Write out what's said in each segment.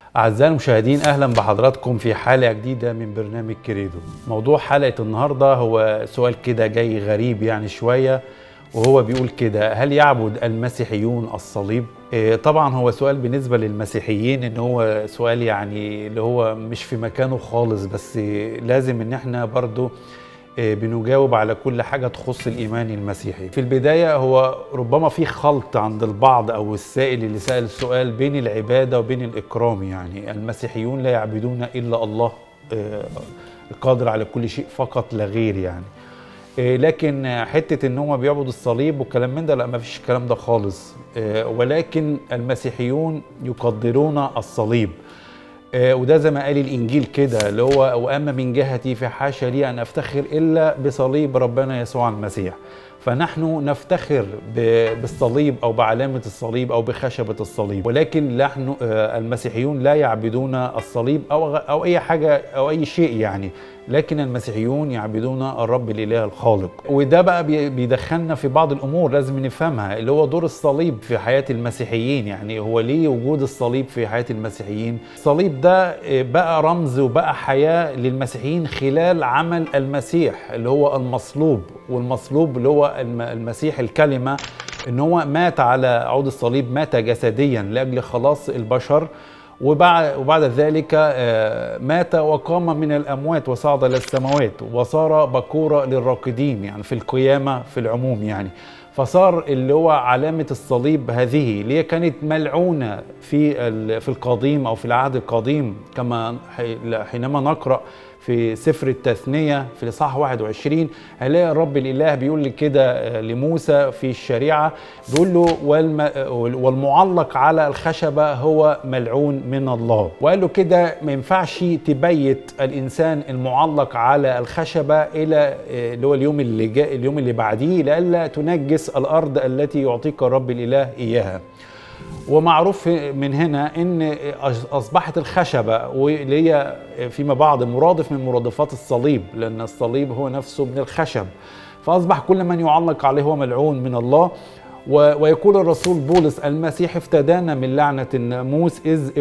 أعزائي المشاهدين أهلا بحضراتكم في حلقة جديدة من برنامج كريدو موضوع حلقة النهاردة هو سؤال كده جاي غريب يعني شوية وهو بيقول كده هل يعبد المسيحيون الصليب؟ إيه طبعا هو سؤال بالنسبة للمسيحيين ان هو سؤال يعني اللي هو مش في مكانه خالص بس لازم ان احنا برضو بنجاوب على كل حاجة تخص الإيمان المسيحي في البداية هو ربما في خلط عند البعض أو السائل اللي سأل السؤال بين العبادة وبين الإكرام يعني المسيحيون لا يعبدون إلا الله القادر على كل شيء فقط لا غير يعني لكن حتة ان هم بيعبدوا الصليب والكلام من ده لا ما فيش الكلام ده خالص ولكن المسيحيون يقدرون الصليب وده زي ما قال الانجيل كده اللي هو واما من جهتي فحاشا لي ان افتخر الا بصليب ربنا يسوع المسيح فنحن نفتخر بالصليب او بعلامه الصليب او بخشبه الصليب ولكن نحن المسيحيون لا يعبدون الصليب او او اي حاجه او اي شيء يعني لكن المسيحيون يعبدون الرب الاله الخالق وده بقى بيدخلنا في بعض الامور لازم نفهمها اللي هو دور الصليب في حياه المسيحيين يعني هو ليه وجود الصليب في حياه المسيحيين الصليب ده بقى رمز وبقى حياه للمسيحيين خلال عمل المسيح اللي هو المصلوب والمصلوب اللي هو المسيح الكلمه ان هو مات على عود الصليب مات جسديا لاجل خلاص البشر وبعد, وبعد ذلك مات وقام من الأموات وصعد إلى السماوات وصار بكورة للراقدين يعني في القيامة في العموم يعني فصار اللي هو علامة الصليب هذه اللي هي كانت ملعونة في في القديم أو في العهد القديم كما حينما نقرأ في سفر التثنية في الإصحاح 21 هنلاقي الرب الإله بيقول لي كده لموسى في الشريعة بيقول له والمعلق على الخشبة هو ملعون من الله وقال له كده ما ينفعش تبيت الإنسان المعلق على الخشبة إلى اللي هو اليوم اللي جاء اليوم اللي بعديه لئلا تنجس الأرض التي يعطيك الرب الإله إياها ومعروف من هنا ان اصبحت الخشبه واللي هي فيما بعد مرادف من مرادفات الصليب لان الصليب هو نفسه من الخشب فاصبح كل من يعلق عليه هو ملعون من الله ويقول الرسول بولس المسيح افتدانا من لعنه الناموس اذ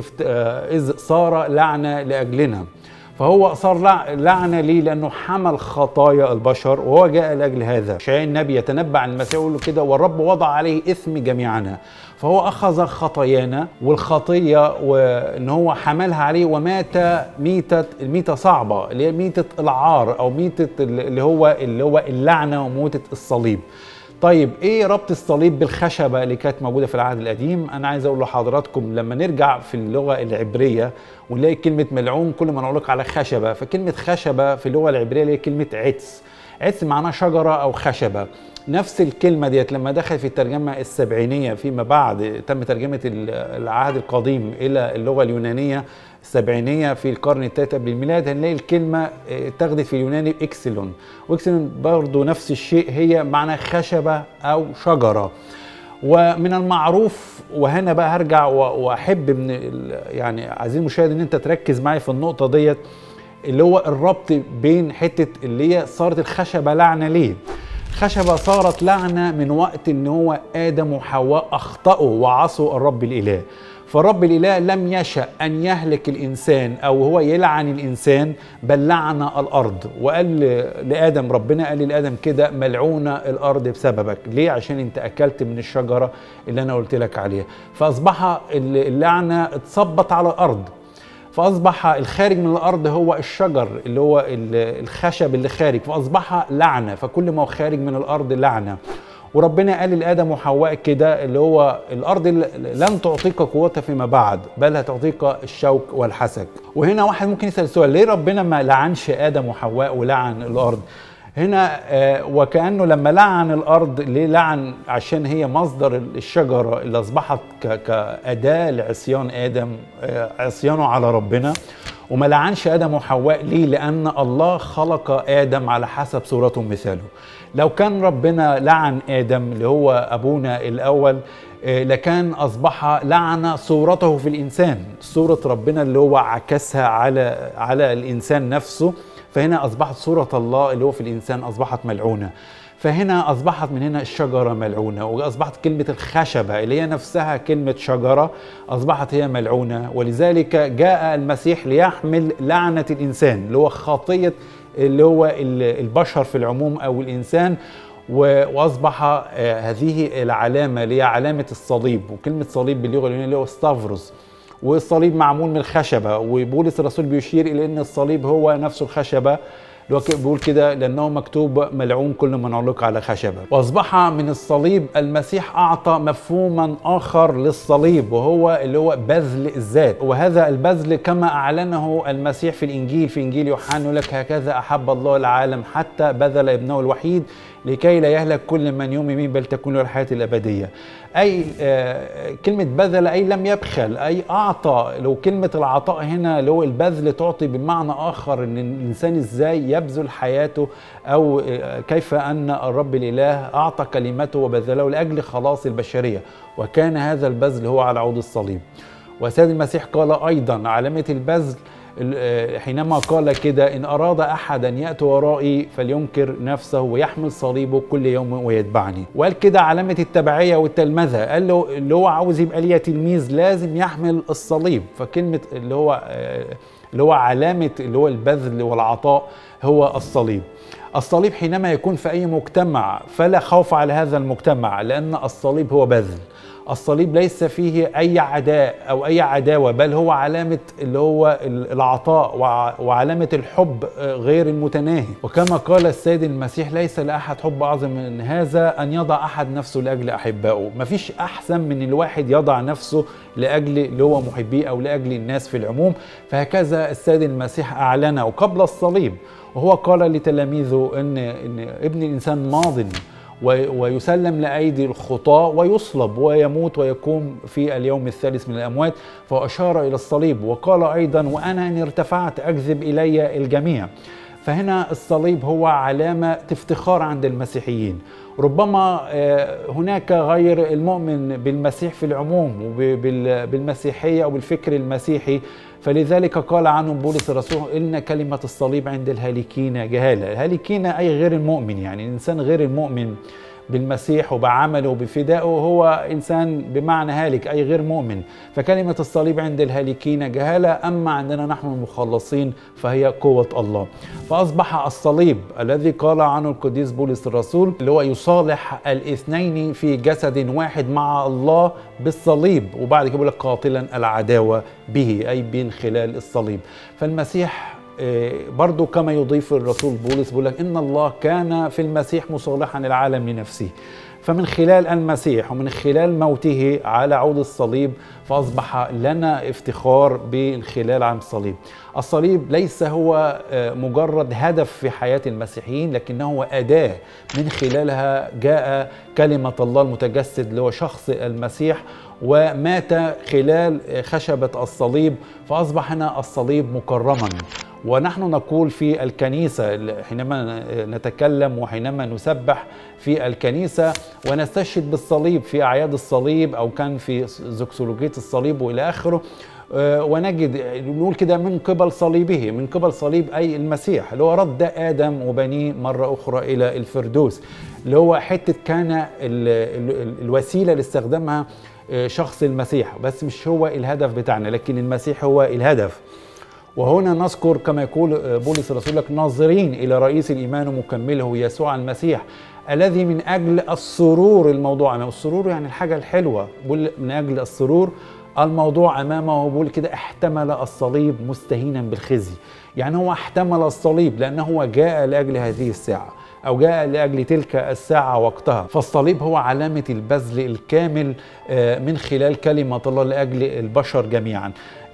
اذ صار لعنه لاجلنا فهو صار لعنة ليه؟ لأنه حمل خطايا البشر وهو جاء لأجل هذا شيء النبي يتنبأ عن المسيح يقول له كده والرب وضع عليه إثم جميعنا فهو أخذ خطايانا والخطية وإن هو حملها عليه ومات ميتة الميتة صعبة اللي هي ميتة العار أو ميتة اللي هو اللي هو اللعنة وموتة الصليب طيب ايه ربط الصليب بالخشبه اللي كانت موجوده في العهد القديم انا عايز اقول لحضراتكم لما نرجع في اللغه العبريه ونلاقي كلمه ملعون كل ما نقول على خشبه فكلمه خشبه في اللغه العبريه اللي هي كلمه عدس عدس معناه شجره او خشبه نفس الكلمه ديت لما دخل في الترجمه السبعينيه فيما بعد تم ترجمه العهد القديم الى اللغه اليونانيه السبعينيه في القرن الثالث قبل الميلاد هنلاقي الكلمه اتخذت في اليوناني اكسلون واكسلون برضه نفس الشيء هي معنى خشبه او شجره ومن المعروف وهنا بقى هرجع واحب من يعني عايزين المشاهد ان انت تركز معايا في النقطه ديت اللي هو الربط بين حته اللي هي صارت الخشبه لعنه ليه خشبة صارت لعنة من وقت ان هو آدم وحواء أخطأوا وعصوا الرب الإله فالرب الإله لم يشأ أن يهلك الإنسان أو هو يلعن الإنسان بل لعن الأرض وقال لآدم ربنا قال لآدم كده ملعونة الأرض بسببك ليه عشان أنت أكلت من الشجرة اللي أنا قلت لك عليها فأصبح اللعنة اتصبت على الأرض فاصبح الخارج من الارض هو الشجر اللي هو الخشب اللي خارج فاصبح لعنه فكل ما هو خارج من الارض لعنه وربنا قال لادم وحواء كده اللي هو الارض لن تعطيك قوتها فيما بعد بل هتعطيك الشوك والحسك وهنا واحد ممكن يسال سؤال ليه ربنا ما لعنش ادم وحواء ولعن الارض هنا آه وكانه لما لعن الارض ليه لعن عشان هي مصدر الشجره اللي اصبحت كاداه لعصيان ادم آه عصيانه على ربنا وما لعنش ادم وحواء ليه لان الله خلق ادم على حسب صورته ومثاله لو كان ربنا لعن ادم اللي هو ابونا الاول لكان اصبح لعن صورته في الانسان صوره ربنا اللي هو عكسها على على الانسان نفسه فهنا اصبحت صوره الله اللي هو في الانسان اصبحت ملعونه فهنا اصبحت من هنا الشجره ملعونه واصبحت كلمه الخشبه اللي هي نفسها كلمه شجره اصبحت هي ملعونه ولذلك جاء المسيح ليحمل لعنه الانسان اللي هو خطيه اللي هو البشر في العموم او الانسان واصبح هذه العلامه اللي هي علامه الصليب وكلمه صليب باللغه اليونانيه اللي هو ستافروس والصليب معمول من الخشبه وبولس الرسول بيشير الى ان الصليب هو نفسه الخشبه اللي هو بيقول كده لانه مكتوب ملعون كل من علق على خشبه واصبح من الصليب المسيح اعطى مفهوما اخر للصليب وهو اللي هو بذل الذات وهذا البذل كما اعلنه المسيح في الانجيل في انجيل يوحنا يقول لك هكذا احب الله العالم حتى بذل ابنه الوحيد لكي لا يهلك كل من يؤمن به بل تكون له الحياه الابديه. اي آه كلمه بذل اي لم يبخل اي اعطى لو كلمه العطاء هنا اللي هو البذل تعطي بمعنى اخر ان الانسان ازاي يبذل حياته او آه كيف ان الرب الاله اعطى كلمته وبذله لاجل خلاص البشريه وكان هذا البذل هو على عود الصليب. وسيد المسيح قال ايضا علامه البذل حينما قال كده إن أراد أحد أن يأتي ورائي فلينكر نفسه ويحمل صليبه كل يوم ويتبعني وقال كده علامة التبعية والتلمذة قال له اللي هو عاوز يبقى ليا تلميذ لازم يحمل الصليب فكلمة اللي هو اللي هو علامة اللي هو البذل والعطاء هو الصليب الصليب حينما يكون في أي مجتمع فلا خوف على هذا المجتمع لأن الصليب هو بذل الصليب ليس فيه اي عداء او اي عداوه بل هو علامه اللي هو العطاء وعلامه الحب غير المتناهي وكما قال السيد المسيح ليس لاحد حب اعظم من هذا ان يضع احد نفسه لاجل احبائه مفيش احسن من الواحد يضع نفسه لاجل اللي هو محبيه او لاجل الناس في العموم فهكذا السيد المسيح اعلن وقبل الصليب وهو قال لتلاميذه ان ان ابن الانسان ماض ويسلم لأيدي الخطاة ويصلب ويموت ويقوم في اليوم الثالث من الأموات فأشار إلى الصليب وقال أيضا وأنا إن ارتفعت أجذب إلي الجميع فهنا الصليب هو علامة افتخار عند المسيحيين ربما هناك غير المؤمن بالمسيح في العموم وبالمسيحية أو بالفكر المسيحي فلذلك قال عنهم بولس الرسول إن كلمة الصليب عند الهالكين جهالة الهالكين أي غير المؤمن يعني الإنسان غير المؤمن بالمسيح وبعمله وبفدائه هو انسان بمعنى هالك اي غير مؤمن فكلمه الصليب عند الهالكين جهاله اما عندنا نحن المخلصين فهي قوه الله فاصبح الصليب الذي قال عنه القديس بولس الرسول اللي هو يصالح الاثنين في جسد واحد مع الله بالصليب وبعد كده بيقول لك قاتلا العداوه به اي من خلال الصليب فالمسيح برضو كما يضيف الرسول بولس بيقول لك ان الله كان في المسيح مصالحا العالم لنفسه فمن خلال المسيح ومن خلال موته على عود الصليب فاصبح لنا افتخار بالخلال عن الصليب. الصليب ليس هو مجرد هدف في حياه المسيحيين لكنه هو اداه من خلالها جاء كلمه الله المتجسد اللي هو شخص المسيح ومات خلال خشبه الصليب فاصبح هنا الصليب مكرما ونحن نقول في الكنيسة حينما نتكلم وحينما نسبح في الكنيسة ونستشهد بالصليب في أعياد الصليب أو كان في زكسولوجية الصليب وإلى آخره ونجد نقول كده من قبل صليبه من قبل صليب أي المسيح اللي هو رد آدم وبنيه مرة أخرى إلى الفردوس اللي هو حتة كان ال ال الوسيلة اللي استخدمها شخص المسيح بس مش هو الهدف بتاعنا لكن المسيح هو الهدف وهنا نذكر كما يقول بولس الرسول لك ناظرين الى رئيس الايمان ومكمله يسوع المسيح الذي من اجل السرور الموضوع امامه السرور يعني الحاجه الحلوه بقول من اجل السرور الموضوع امامه بقول كده احتمل الصليب مستهينا بالخزي يعني هو احتمل الصليب لانه هو جاء لاجل هذه الساعه او جاء لاجل تلك الساعه وقتها فالصليب هو علامه البذل الكامل من خلال كلمه الله لاجل البشر جميعا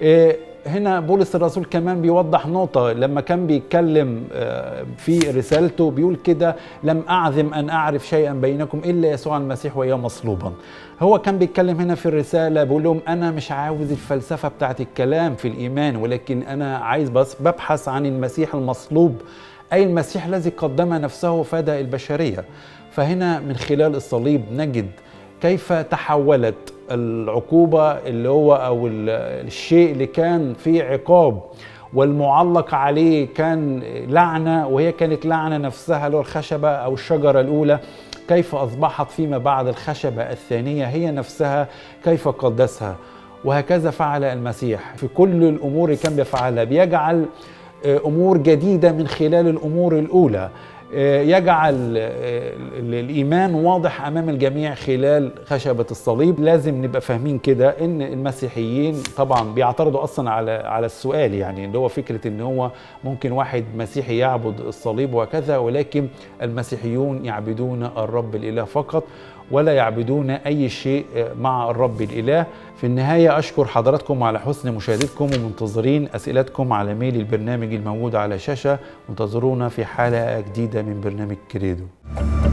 هنا بولس الرسول كمان بيوضح نقطة لما كان بيتكلم في رسالته بيقول كده لم أعزم أن أعرف شيئا بينكم إلا يسوع المسيح وإياه مصلوبا هو كان بيتكلم هنا في الرسالة بيقول لهم أنا مش عاوز الفلسفة بتاعت الكلام في الإيمان ولكن أنا عايز بس ببحث عن المسيح المصلوب أي المسيح الذي قدم نفسه فداء البشرية فهنا من خلال الصليب نجد كيف تحولت العقوبة اللي هو أو الشيء اللي كان فيه عقاب والمعلق عليه كان لعنة وهي كانت لعنة نفسها اللي هو الخشبة أو الشجرة الأولى كيف أصبحت فيما بعد الخشبة الثانية هي نفسها كيف قدسها وهكذا فعل المسيح في كل الأمور اللي كان بيفعلها بيجعل أمور جديدة من خلال الأمور الأولى يجعل الايمان واضح امام الجميع خلال خشبه الصليب لازم نبقى فاهمين كده ان المسيحيين طبعا بيعترضوا اصلا على على السؤال يعني اللي هو فكره ان هو ممكن واحد مسيحي يعبد الصليب وكذا ولكن المسيحيون يعبدون الرب الاله فقط ولا يعبدون اي شيء مع الرب الاله في النهايه اشكر حضراتكم على حسن مشاهدتكم ومنتظرين اسئلتكم على ميل البرنامج الموجود على الشاشه انتظرونا في حلقه جديده من برنامج كريدو